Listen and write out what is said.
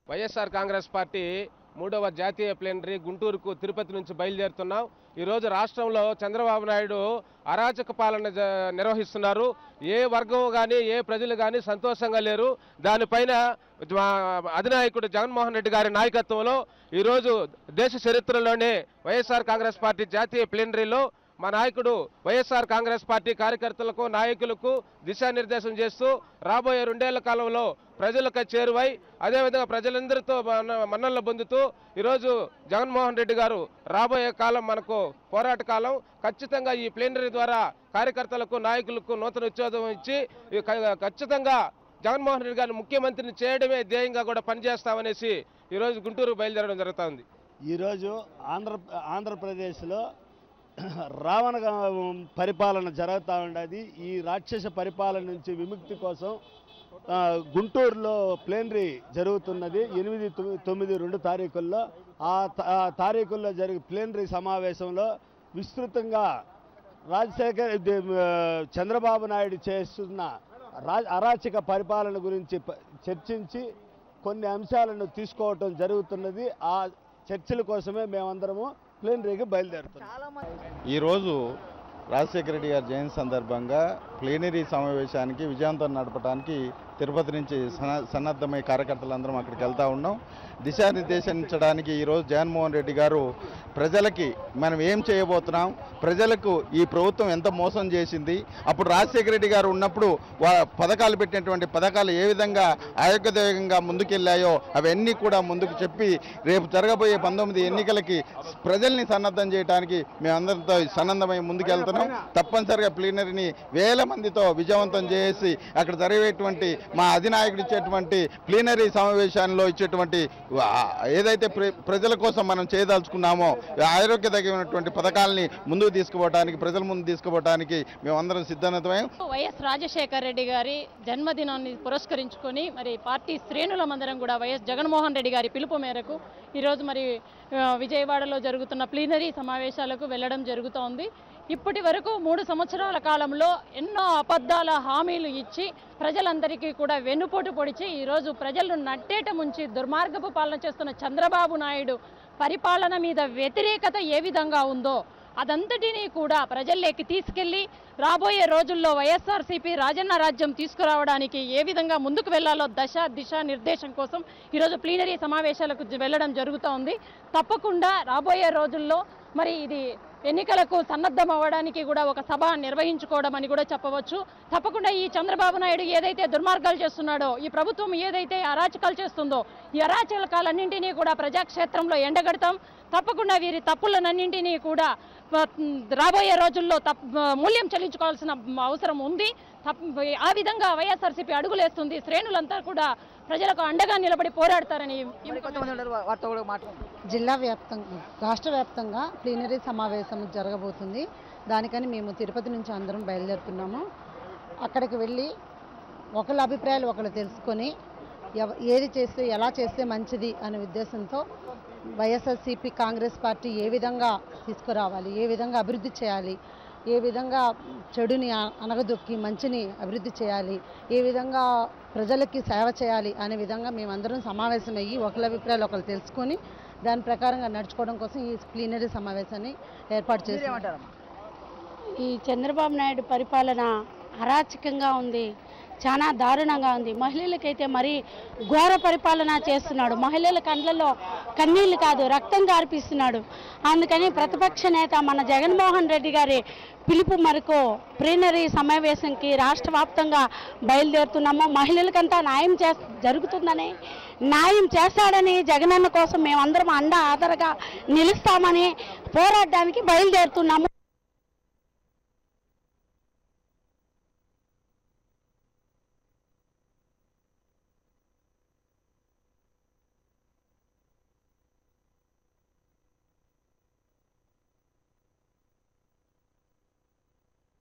YSR Congress party మూడవ జాతీయ plenary గుంటూరుకు తిరుపతి నుంచి బయలుదేరుతున్నాం ఈరోజు రాష్ట్రంలో చంద్రబాబు నాయుడు అరాచక పాలన జ- నిర్వహిస్తున్నారు ఏ వర్గం కానీ ఏ ప్రజలు కానీ సంతోషంగా లేరు దానిపైన మా అధినాయకుడు జగన్మోహన్ రెడ్డి గారి నాయకత్వంలో ఈరోజు దేశ చరిత్రలోనే వైఎస్ఆర్ కాంగ్రెస్ పార్టీ జాతీయ ప్లేనరీలో మా నాయకుడు వైఎస్ఆర్ కాంగ్రెస్ పార్టీ కార్యకర్తలకు నాయకులకు దిశానిర్దేశం చేస్తూ రాబోయే రెండేళ్ల కాలంలో ప్రజలకు చేరువై అదేవిధంగా ప్రజలందరితో మన- మన్ననలు పొందుతూ ఈరోజు జగన్మోహన్ రెడ్డి గారు రాబోయే కాలం మనకు పోరాట కాలం ఖచ్చితంగా ఈ ప్లేనరీ ద్వారా కార్యకర్తలకు నాయకులకు నూతన ఉద్యోగం ఇచ్చి ఈ క- ఖచ్చితంగా జగన్మోహన్ రెడ్డి గారిని ముఖ్యమంత్రిని చేయడమే ధ్యేయంగా కూడా పనిచేస్తామనేసి ఈరోజు గుంటూరు బయలుదేరడం జరుగుతుంది ఈరోజు ఆంధ్ర ఆంధ్రప్రదేశ్లో రావణ పరిపాలన జరుగుతూ ఉండేది ఈ రాక్షస పరిపాలన నుంచి విముక్తి కోసం ఆ, గుంటూరులో ప్లేనరీ జరుగుతున్నది ఎనిమిది తొమ్మిది తొమ్మిది రెండు తారీఖుల్లో ఆ త- ఆ తారీఖుల్లో జరిగే ప్లేనరీ సమావేశంలో విస్తృతంగా రాజశేఖర్ ఇది, ఆ, చంద్రబాబు నాయుడు చేస్తున్న రా అరాచక పరిపాలన గురించి ప- చర్చించి కొన్ని అంశాలను తీసుకోవటం జరుగుతున్నది ఆ చర్చల కోసమే మేమందరము ప్లేనరీకి బయలుదేరుతున్నాం ఈరోజు రాజశేఖర రెడ్డి గారి జయంతి సందర్భంగా ప్లేనరీ సమావేశానికి విజయవంతం నడపడానికి తిరుపతి నుంచి సన- సన్నద్ధమై కార్యకర్తలందరం అక్కడికి వెళ్తా ఉన్నాం దిశానిర్దేశించడానికి ఈరోజు జగన్మోహన్ రెడ్డి గారు ప్రజలకి మనం ఏం చేయబోతున్నాం ప్రజలకు ఈ ప్రభుత్వం ఎంత మోసం చేసింది అప్పుడు రాజశేఖర రెడ్డి గారు ఉన్నప్పుడు వా పథకాలు పెట్టినటువంటి పథకాలు ఏ విధంగా ఆయోగ్యదేయంగా ముందుకెళ్ళాయో అవన్నీ కూడా ముందుకు చెప్పి రేపు జరగబోయే పంతొమ్మిది ఎన్నికలకి ప్రజల్ని సన్నద్ధం చేయడానికి మేమందరితో సన్నద్ధమై ముందుకెళ్తున్నాం తప్పనిసరిగా ప్లీనరీని వేల మందితో విజయవంతం చేసి అక్కడ జరిగేటువంటి మా అధినాయకుడు ఇచ్చేటువంటి ప్లీనరీ సమావేశాల్లో ఇచ్చేటువంటి ఆ, ఏదైతే ప్ర- ప్రజల కోసం మనం చేయదలుచుకున్నామో ఆరోగ్యదగినటువంటి పథకాలని ముందుకు తీసుకుపోవడానికి ప్రజల ముందు తీసుకుపోవడానికి మేమందరం సిద్ధమై వైఎస్ రాజశేఖర్ రెడ్డి గారి జన్మదినాన్ని పురస్కరించుకొని మరి పార్టీ శ్రేణులమందరం కూడా వైఎస్ జగన్మోహన్ రెడ్డి గారి పిలుపు మేరకు ఈరోజు మరి ఆ, విజయవాడలో జరుగుతున్న ప్లీనరీ సమావేశాలకు వెళ్ళడం జరుగుతోంది ఇప్పటి వరకు మూడు సంవత్సరాల కాలంలో ఎన్నో అబద్ధాల హామీలు ఇచ్చి ప్రజలందరికీ కూడా వెన్నుపోటు పొడిచి ఈరోజు ప్రజలను నట్టేట ముంచి దుర్మార్గపు పాలన చేస్తున్న చంద్రబాబు నాయుడు పరిపాలన మీద వ్యతిరేకత ఏ విధంగా ఉందో అదంతటినీ కూడా ప్రజల్లోకి తీసుకెళ్లి రాబోయే రోజుల్లో వైఎస్ఆర్సీపీ రాజన్న రాజ్యం తీసుకురావడానికి ఏ విధంగా ముందుకు వెళ్లాలో దశ దిశ నిర్దేశం కోసం ఈరోజు ప్లీనరీ సమావేశాలకు జ- వెళ్ళడం జరుగుతూ ఉంది తప్పకుండా రాబోయే రోజుల్లో మరి ఇది ఎన్నికలకు సన్నద్ధం అవ్వడానికి కూడా ఒక సభ నిర్వహించుకోవడం అని కూడా చెప్పవచ్చు తప్పకుండా ఈ చంద్రబాబు నాయుడు ఏదైతే దుర్మార్గాలు చేస్తున్నాడో ఈ ప్రభుత్వం ఏదైతే అరాచకాలు చేస్తుందో ఈ అరాచకాలన్నింటినీ కూడా ప్రజాక్షేత్రంలో ఎండగడతాం తప్పకుండా వీరి తప్పులనన్నింటినీ కూడా ఆ, రాబోయే రోజుల్లో తప్ మూల్యం చెల్లించుకోవాల్సిన అవసరం ఉంది తప్ప ఆ విధంగా వైఎస్ఆర్సీపీ అడుగులేస్తుంది శ్రేణులంతా కూడా ప్రజలకు అండగా నిలబడి పోరాడతారని జిల్లా వ్యాప్తంగా రాష్ట్ర వ్యాప్తంగా ప్లీనరీ సమావేశం జరగబోతుంది దానికని మేము తిరుపతి నుంచి అందరం బయలుదేరుతున్నాము అక్కడికి వెళ్ళి ఒకళ్ళ అభిప్రాయాలు ఒకళ్ళు తెలుసుకొని ఎవ- ఏది చేస్తే ఎలా చేస్తే మంచిది అనే ఉద్దేశంతో వైఎస్ఆర్సీపీ కాంగ్రెస్ పార్టీ ఏ విధంగా తీసుకురావాలి ఏ విధంగా అభివృద్ధి చేయాలి ఏ విధంగా చెడుని అ- అనగదొక్కి మంచిని అభివృద్ధి చేయాలి ఏ విధంగా ప్రజలకి సేవ చేయాలి అనే విధంగా మేమందరం సమావేశమయ్యి ఒకళ్ళ అభిప్రాయాలు ఒకళ్ళు తెలుసుకొని దాని ప్రకారంగా నడుచుకోవడం కోసం ఈ ప్లీనరీ సమావేశాన్ని ఏర్పాటు చేశారు ఈ చంద్రబాబు నాయుడు పరిపాలన అరాచకంగా ఉంది చాలా దారుణంగా ఉంది మహిళలకైతే మరి ఘోర పరిపాలన చేస్తున్నాడు మహిళల కండ్లలో కన్నీళ్లు కాదు రక్తం కార్పిస్తున్నాడు అందుకని ప్రతిపక్ష నేత మన జగన్మోహన్ రెడ్డి గారి పిలుపు మేరకు ప్లీనరీ సమావేశంకి రాష్ట్ర వ్యాప్తంగా బయలుదేరుతున్నాము మహిళలకంతా న్యాయం చే జరుగుతుందని న్యాయం చేస్తాడని జగనన్న కోసం మేమందరం అండ ఆదరగా నిలుస్తామని పోరాడడానికి బయలుదేరుతున్నాము